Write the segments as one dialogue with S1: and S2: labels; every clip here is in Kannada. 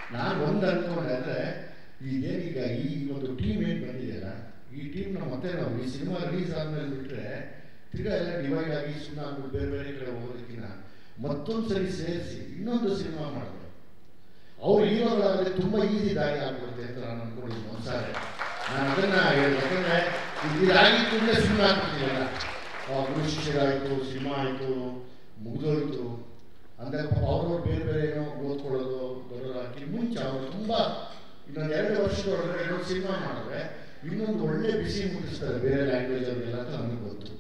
S1: ನಾನು ಒಂದು ಅನ್ಕೊಂಡೆ ಅಂದರೆ ಈಗೇನೀಗ ಈ ಒಂದು ಟೀಮ್ ಏನು ಬಂದಿದೆಯಲ್ಲ ಈ ಟೀಮ್ನ ಮತ್ತೆ ನಾವು ಈ ಸಿನಿಮಾ ರಿಲೀಸ್ ಆದ್ಮೇಲೆ ಬಿಟ್ಟರೆ ತಿರ್ಗಾ ಎಲ್ಲ ಡಿವೈಡ್ ಆಗಿ ಸುಮ್ಮನೆ ಆಗ್ಬಿಟ್ಟು ಬೇರೆ ಬೇರೆ ಕಡೆ ಹೋಗೋದಕ್ಕಿಂತ ಮತ್ತೊಂದು ಸರಿ ಸೇರಿಸಿ ಇನ್ನೊಂದು ಸಿನಿಮಾ ಮಾಡಿದ್ರು ಅವ್ರು ಹೀರೋಗಳಾದರೆ ತುಂಬ ಈಸಿ ದಾರಿ ಆಗ್ಬಿಡುತ್ತೆ ಅಂತ ನಾನು ಅನ್ಕೊಂಡಿದ್ದೀನಿ ಒಂದ್ಸಾರಿ ನಾನು ಅದನ್ನು ಹೇಳಿದೆ ಯಾಕಂದರೆ ಇದಾಗಿ ಕೂಡಲೇ ಸಿನಿಮಾ ಆಗ್ಬಿಡ್ತೀವಲ್ಲ ಗುರು ಶಿಷ್ಯರಾಯಿತು ಸಿನಿಮಾ ಆಯಿತು ಮುಗಿದೋಯ್ತು ಅಂದರೆ ಪಾಪ ಅವ್ರವ್ರು ಬೇರೆ ಬೇರೆ ಏನೋ ಓದ್ಕೊಳ್ಳೋದು ಬರೋದಾಕಿ ಮುಂಚೆ ಅವರು ತುಂಬ ಇನ್ನೊಂದು ಎರಡು ವರ್ಷದೊಳಗಡೆ ಇನ್ನೊಂದು ಸಿನಿಮಾ ಮಾಡಿದ್ರೆ ಇನ್ನೊಂದು ಒಳ್ಳೆ ಬಿಸಿ ಮುಟ್ಟಿಸ್ತಾರೆ ಬೇರೆ ಲ್ಯಾಂಗ್ವೇಜ್ ಅವರಿಗೆಲ್ಲ ಅಂತ ನನಗೆ ಗೊತ್ತು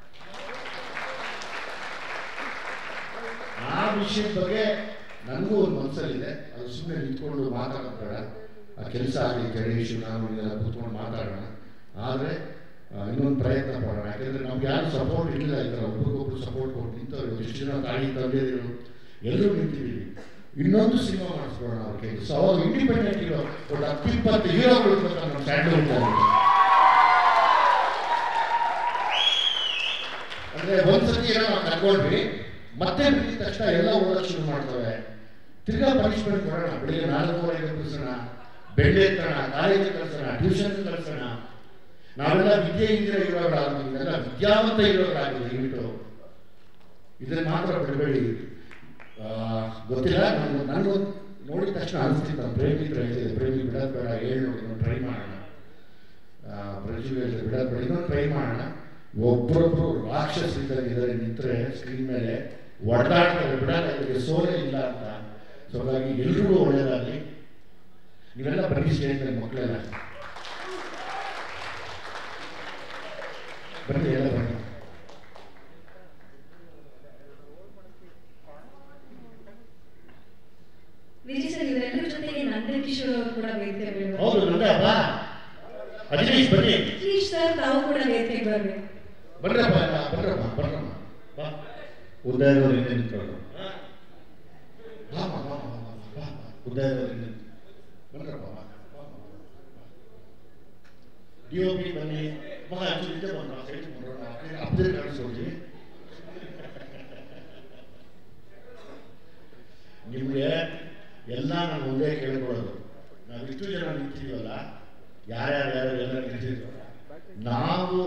S1: ಆ ವಿಷಯದ ಬಗ್ಗೆ ನನಗೂ ಒಂದು ಮನಸ್ಸಲ್ಲಿದೆ ಅದು ಸುಮ್ಮನೆ ನಿಂತ್ಕೊಂಡು ಮಾತಾಡೋದು ಬೇಡ ಆ ಕೆಲಸ ಆಗಲಿ ಗಣೇಶ್ ನಾನು ಇದೆಲ್ಲ ಕೂತ್ಕೊಂಡು ಮಾತಾಡೋಣ ಆದರೆ ಇನ್ನೊಂದು ಪ್ರಯತ್ನ ಪಡೋಣ ಯಾಕೆಂದರೆ ನಮ್ಗೆ ಯಾರು ಸಪೋರ್ಟ್ ಇಲ್ಲ ಈ ಥರ ಒಬ್ರಿಗೊಬ್ರು ಸಪೋರ್ಟ್ ಕೊಟ್ಟು ನಿಂತವ್ರು ಎಷ್ಟು ಜನ ತಾಯಿ ತಂದೆದಿರು ಎಲ್ಲರೂ ನಿಂತಿದ್ದೀವಿ ಇನ್ನೊಂದು ಸಿನಿಮಾ ಮಾಡಿಸ್ಕೊಳ್ಳೋಣ ಅವ್ರ ಕೈಲಿ ಸೊ ಅವಾಗ ಇಂಡಿಪೆಂಡೆಂಟ್ ಹೀರೋ ಒಂದು ಹತ್ತು ಇಪ್ಪತ್ತು ಹೀರೋಗಳು ಇರ್ಬೇಕು ನಮ್ಮ ಸ್ಟ್ಯಾಂಡರ್ಡ್ ಅಂದ್ರೆ ಒಂದ್ಸತಿ ಏನೋ ನಾವು ಕರ್ಕೊಂಡ್ವಿ ಮತ್ತೆ ಬಿಟ್ಟಿದ ತಕ್ಷಣ ಎಲ್ಲ ಓದೋಕೆ ಶುರು ಮಾಡ್ತವೆ ತಿರ್ಗಾ ಪನಿಷ್ಮೆಂಟ್ ಕೊಡೋಣ ಬೆಳಿಗ್ಗೆ ನಾಲ್ಕೂವರೆಗೆ ಕಳಿಸೋಣ ಬೆಳ್ಳಿ ಎತ್ತೋಣ ಕಾಲೇಜಿಗೆ ಕಳ್ಸೋಣ ಟ್ಯೂಷನ್ ಕಳ್ಸೋಣ ನಾವೆಲ್ಲ ವಿದ್ಯೆ ಇಂದಿರ ಇರೋರಾಗ್ತೀವಿ ಎಲ್ಲ ವಿದ್ಯಾವಂತ ಇರೋರಾಗಿದೆ ದಯವಿಟ್ಟು ಇದನ್ನ ಮಾತ್ರ ಬಿಡಬೇಡಿ ಆ, ಗೊತ್ತಿಲ್ಲ ನಾನು ನನಗೂ ನೋಡಿದ ತಕ್ಷಣ ಅನಿಸ್ತಿತ್ತು ನಮ್ಮ ಪ್ರೇಮಿತ್ರ ಹೇಳ್ತಿದ್ದೆ ಪ್ರೇಮಿ ಬಿಡೋದು ಬೇಡ ಹೇಳಿ ನೋಡಿ ಇನ್ನೊಂದು ಟ್ರೈ ಮಾಡೋಣ ಪ್ರಜು ಹೇಳಿದ್ರೆ ಬಿಡೋದು ಬೇಡ ಇನ್ನೊಂದು ಟ್ರೈ ಮಾಡೋಣ ಒಬ್ಬರೊಬ್ರು ರಾಕ್ಷಸರಿದ್ದಾರೆ ನಿಂತರೆ ಸ್ಕ್ರೀನ್ ಮೇಲೆ ಒಡೆದಾಡ್ತಾರೆ ಬಿಡೋದಾಗಿದೆ ಸೋಲೇ ಇಲ್ಲ ಅಂತ ಸೊ ಹಾಗಾಗಿ ಎಲ್ರಿಗೂ ಒಳ್ಳೆಯದಾಗಲಿ ನೀವೆಲ್ಲ ಬನ್ನಿ ಸ್ಟೇಜ್ ಮೇಲೆ ಮಕ್ಕಳೆಲ್ಲ ಬನ್ನಿ ಎಲ್ಲ ಬನ್ನಿ
S2: ವಿಜಯ್ ಸರ್ ಇವರೆಲ್ಲರ ಜೊತೆಗೆ ನಂದನ್ ಕಿಶೋರ್ ಅವರು ಕೂಡ ವೇದಿಕೆ ಮೇಲೆ
S1: ಹೌದು ನಂದ ಬಾ ಅಜನೀಶ್ ಬನ್ನಿ
S2: ಪ್ಲೀಸ್ ಸರ್ ತಾವು ಕೂಡ ವೇದಿಕೆಗೆ ಬರಬೇಕು
S1: ಬರ್ರಪ್ಪ ಎಲ್ಲ ಬರ್ರಮ್ಮ ಬರ್ರಮ್ಮ ಬಾ ಉದಯದವ್ರು ಹಿಂದೆ ನಿಂತ್ಕೊಳ್ಳು ಬಾ ಬಾ ಬಾ ಬಾ ಬಾ ಉದಯದವ್ರು ಹಿಂದೆ ಬರ್ರಪ್ಪ ಬಾ ಡಿ ಒ ಪಿ ಬನ್ನಿ ಮಗ ಹಿಂದೆ ಬಂದ ಸೈಡ್ ಬರೋಣ ಅಪ್ಡೇಟ್ ಕಾಣಿಸ್ಕೊಳ್ತೀವಿ ನಿಮಗೆ ಎಲ್ಲ ನಾನು ಒಂದೇ ಕೇಳ್ಕೊಳ್ಳೋದು ನಾವು ಇಷ್ಟು ಜನ ನಿಂತಿದ್ದೀವಲ್ಲ ಯಾರ್ಯಾರು ಯಾರು ಎಲ್ಲ ನಿಂತಿದ್ದೀವಲ್ಲ ನಾವು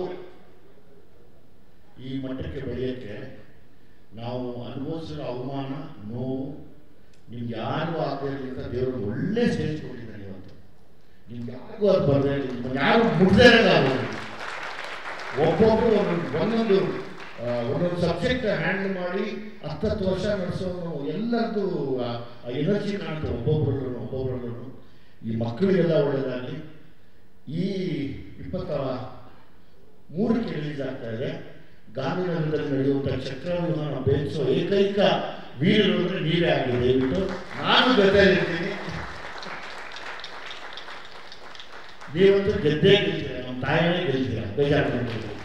S1: ಈ ಮಟ್ಟಕ್ಕೆ ಬೆಳೆಯೋಕ್ಕೆ ನಾವು ಅನುಭವಿಸಿರೋ ಅವಮಾನ ನೋವು ನಿಮ್ಗೆ ಯಾರಿಗೂ ಆಗದೆ ಇರಲಿ ಅಂತ ದೇವರು ಒಳ್ಳೆ ಸ್ಟೇಜ್ ಕೊಟ್ಟಿದ್ದಾನೆ ಇವತ್ತು ನಿಮ್ಗೆ ಯಾರಿಗೂ ಅದು ಬರದೇ ಇರಲಿ ನಿಮ್ಗೆ ಯಾರು ಮುಗ್ದೇ ಇರಲ್ಲ ಅವರು ಒಬ್ಬೊಬ್ಬರು ಒಂದೊಂದು ಒಂದೊಂದು ಆ, ಒಂದೊಂದು ಸಬ್ಜೆಕ್ಟ್ ಹ್ಯಾಂಡಲ್ ಮಾಡಿ ಹತ್ತತ್ತು ವರ್ಷ ನಡೆಸೋನು ಎಲ್ಲರದ್ದು ಎನರ್ಜಿ ಕಾಣುತ್ತೆ ಒಬ್ಬೊಬ್ಬರಲ್ಲೂ ಒಬ್ಬೊಬ್ಬರಲ್ಲೂ ಈ ಮಕ್ಕಳಿಗೆಲ್ಲ ಒಳ್ಳೆಯದಾಗಲಿ ಈ ಇಪ್ಪತ್ತ ಮೂರಕ್ಕೆ ರಿಲೀಸ್ ಆಗ್ತಾ ಇದೆ ಗಾಂಧಿನಗರದಲ್ಲಿ ನಡೆಯುವಂಥ ಚಕ್ರವ್ಯೂಹನ ಬೇಯಿಸೋ ಏಕೈಕ ವೀರರು ಅಂದ್ರೆ ನೀವೇ ಆಗಿದೆ ದಯವಿಟ್ಟು ನಾನು ಜೊತೆಯಲ್ಲಿರ್ತೀನಿ ನೀವಂತೂ ಗೆದ್ದೇ ಗೆಲ್ತೀರ ನಮ್ಮ ತಾಯಿನೇ ಗೆಲ್ತೀರ ಬೇಜಾರು ಮಾಡ್ತೀರಿ